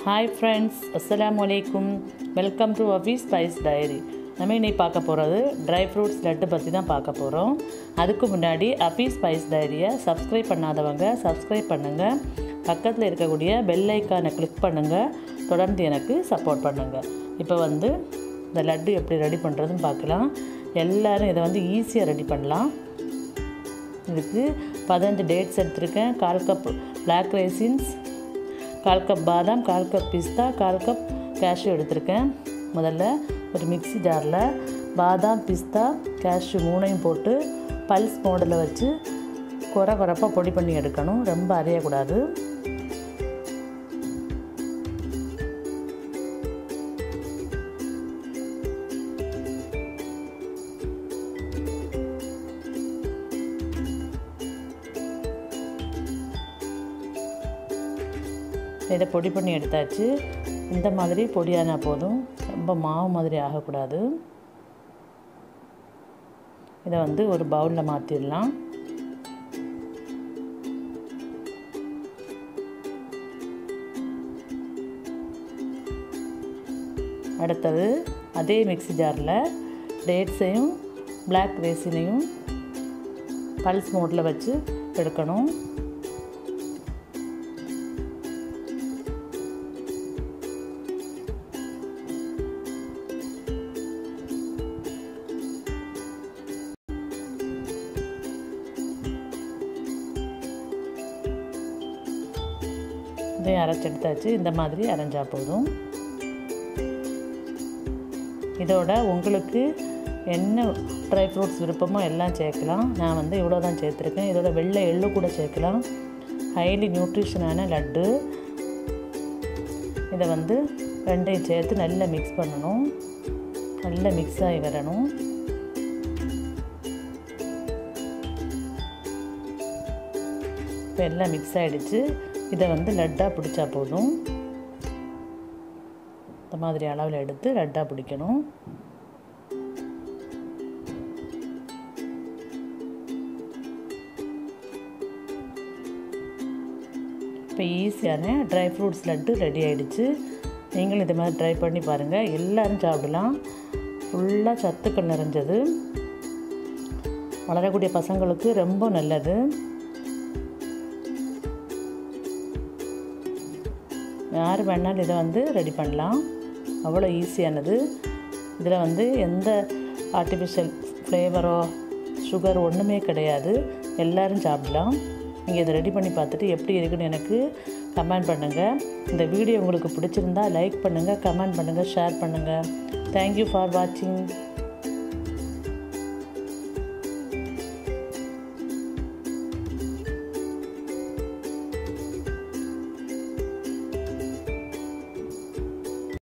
hi friends அஸ்ஸலாமு அலைக்கும் welcome to Afi Spice Diary நம்ம இன்னைக்கு பார்க்க போகிறது ட்ரை ஃப்ரூட்ஸ் லட்டு பற்றி தான் பார்க்க போகிறோம் அதுக்கு முன்னாடி அஃபி ஸ்பைஸ் டைரியை சப்ஸ்கிரைப் பண்ணாதவங்க சப்ஸ்கிரைப் பண்ணுங்கள் பக்கத்தில் இருக்கக்கூடிய பெல் ஐக்கானை கிளிக் பண்ணுங்கள் தொடர்ந்து எனக்கு சப்போர்ட் பண்ணுங்கள் இப்போ வந்து இந்த லட்டு எப்படி ரெடி பண்ணுறதுன்னு பார்க்கலாம் எல்லோரும் இதை வந்து ஈஸியாக ரெடி பண்ணலாம் இதுக்கு பதினஞ்சு டேட்ஸ் எடுத்திருக்கேன் கால் கப் பிளாக் ரைசின்ஸ் கால் கப் பாதாம் கால் கப் பிஸ்தா கால் கப் கேஷ்யூ எடுத்திருக்கேன் முதல்ல ஒரு மிக்ஸி ஜாரில் பாதாம் பிஸ்தா கேஷ்யூ மூணையும் போட்டு பல்ஸ் மோடில் வச்சு குறை குறைப்பாக பொடி பண்ணி எடுக்கணும் ரொம்ப அரையக்கூடாது இதை பொடி பண்ணி எடுத்தாச்சு இந்த மாதிரி பொடியானா போதும் ரொம்ப மாவு மாதிரி ஆகக்கூடாது இதை வந்து ஒரு பவுலில் மாற்றிடலாம் அடுத்தது அதே மிக்ஸி ஜாரில் டேட்ஸையும் பிளாக் ரேசினையும் பல்ஸ் மோட்டில் வச்சு எடுக்கணும் இதையும் அரைச்செடுத்தாச்சு இந்த மாதிரி அரைஞ்சா போதும் இதோட உங்களுக்கு என்ன ட்ரை ஃப்ரூட்ஸ் விருப்பமோ எல்லாம் சேர்க்கலாம் நான் வந்து இவ்வளோ தான் சேர்த்துருக்கேன் இதோட வெள்ளை எள்ளு கூட சேர்க்கலாம் ஹைலி நியூட்ரிஷனான லட்டு இதை வந்து ரெண்டையும் சேர்த்து நல்லா மிக்ஸ் பண்ணணும் நல்லா மிக்ஸ் ஆகி வரணும் இப்போ எல்லாம் மிக்ஸ் ஆகிடுச்சு இதை வந்து லட்டாக பிடிச்சா போதும் இந்த மாதிரி அளவில் எடுத்து லட்டாக பிடிக்கணும் இப்போ ஈஸியான ட்ரை ஃப்ரூட்ஸ் லட்டு ரெடி ஆகிடுச்சு நீங்களும் இது மாதிரி ட்ரை பண்ணி பாருங்கள் எல்லோரும் சாப்பிடலாம் ஃபுல்லாக சத்துக்கள் நிறைஞ்சது வளரக்கூடிய பசங்களுக்கு ரொம்ப நல்லது யார் வேணாலும் இதை வந்து ரெடி பண்ணலாம் அவ்வளோ ஈஸியானது இதில் வந்து எந்த ஆர்டிஃபிஷியல் ஃப்ளேவரோ சுகர் ஒன்றுமே கிடையாது எல்லோரும் சாப்பிடலாம் நீங்கள் இதை ரெடி பண்ணி பார்த்துட்டு எப்படி இருக்குன்னு எனக்கு கமெண்ட் பண்ணுங்கள் இந்த வீடியோ உங்களுக்கு பிடிச்சிருந்தா லைக் பண்ணுங்கள் கமெண்ட் பண்ணுங்கள் ஷேர் பண்ணுங்கள் தேங்க்யூ ஃபார் வாட்சிங்